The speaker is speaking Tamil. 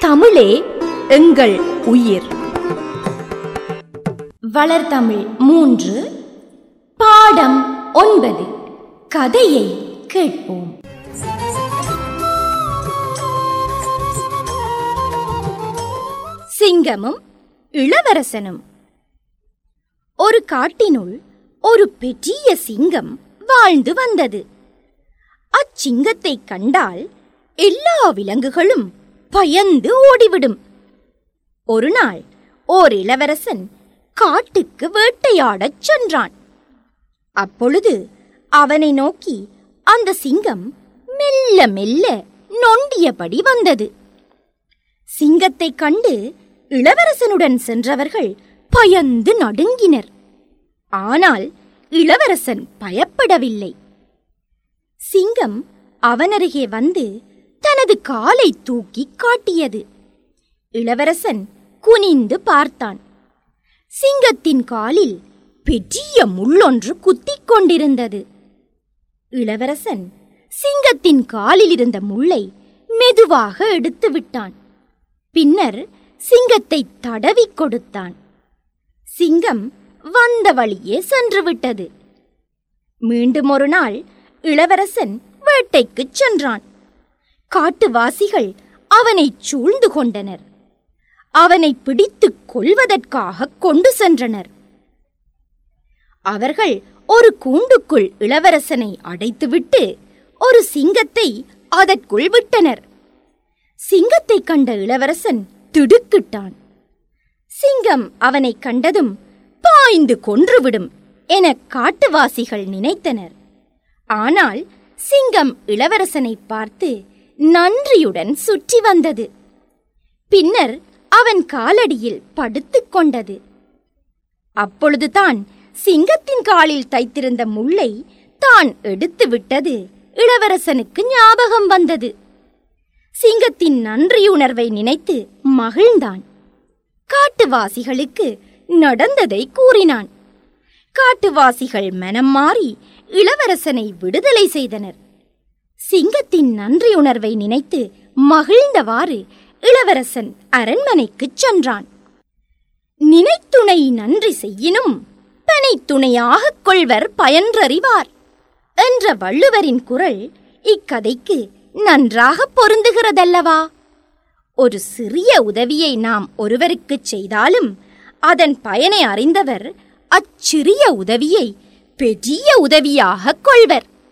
தமிழே எங்கள் உயிர் வளர்தமிழ் மூன்று பாடம் ஒன்பது கதையை கேட்போம் சிங்கமும் இளவரசனும் ஒரு காட்டினுள் ஒரு பெரிய சிங்கம் வாழ்ந்து வந்தது அச்சிங்கத்தை கண்டால் எல்லா விலங்குகளும் பயந்து ஓடிவிடும் ஒரு நாள் ஓர் இளவரசன் காட்டுக்கு வேட்டையாடச் சென்றான் அப்பொழுது அவனை நோக்கி அந்த சிங்கம் மெல்ல மெல்ல நொண்டியபடி வந்தது சிங்கத்தைக் கண்டு இளவரசனுடன் சென்றவர்கள் பயந்து நடுங்கினர் ஆனால் இளவரசன் பயப்படவில்லை சிங்கம் அவனருகே வந்து தனது காலை தூக்கி காட்டியது இளவரசன் குனிந்து பார்த்தான் சிங்கத்தின் காலில் பெரிய முள்ளொன்று குத்திக் கொண்டிருந்தது இளவரசன் சிங்கத்தின் காலில் இருந்த முள்ளை மெதுவாக எடுத்து விட்டான் பின்னர் சிங்கத்தை தடவிக் கொடுத்தான் சிங்கம் வந்த வழியே சென்று விட்டது மீண்டும் ஒரு நாள் இளவரசன் வேட்டைக்குச் சென்றான் காட்டுவாசிகள் அவனைச் சூழ்ந்து கொண்டனர் அவனை பிடித்துக் கொல்வதற்காக கொண்டு சென்றனர் அவர்கள் ஒரு கூண்டுக்குள் இளவரசனை அடைத்துவிட்டு ஒரு சிங்கத்தை அதற்குள் விட்டனர் சிங்கத்தை கண்ட இளவரசன் திடுக்கிட்டான் சிங்கம் அவனை கண்டதும் பாய்ந்து கொன்றுவிடும் என காட்டுவாசிகள் நினைத்தனர் ஆனால் சிங்கம் இளவரசனை பார்த்து நன்றியுடன் சுற்றி வந்தது பின்னர் அவன் காலடியில் படுத்துக் கொண்டது அப்பொழுதுதான் சிங்கத்தின் காலில் தைத்திருந்த முள்ளை தான் எடுத்து விட்டது இளவரசனுக்கு ஞாபகம் வந்தது சிங்கத்தின் நன்றியுணர்வை நினைத்து மகிழ்ந்தான் காட்டுவாசிகளுக்கு நடந்ததை கூறினான் காட்டுவாசிகள் மனம் மாறி இளவரசனை விடுதலை செய்தனர் சிங்கத்தின் நன்றியுணர்வை நினைத்து மகிழ்ந்தவாறு இளவரசன் அரண்மனைக்குச் சென்றான் நினைத்துணை நன்றி செய்யினும் பனை துணையாகக் கொள்வர் பயன்றறிவார் என்ற வள்ளுவரின் குரல் இக்கதைக்கு நன்றாக பொருந்துகிறதல்லவா ஒரு சிறிய உதவியை நாம் ஒருவருக்குச் செய்தாலும் அதன் பயனை அறிந்தவர் அச்சிறிய உதவியை பெரிய உதவியாகக் கொள்வர்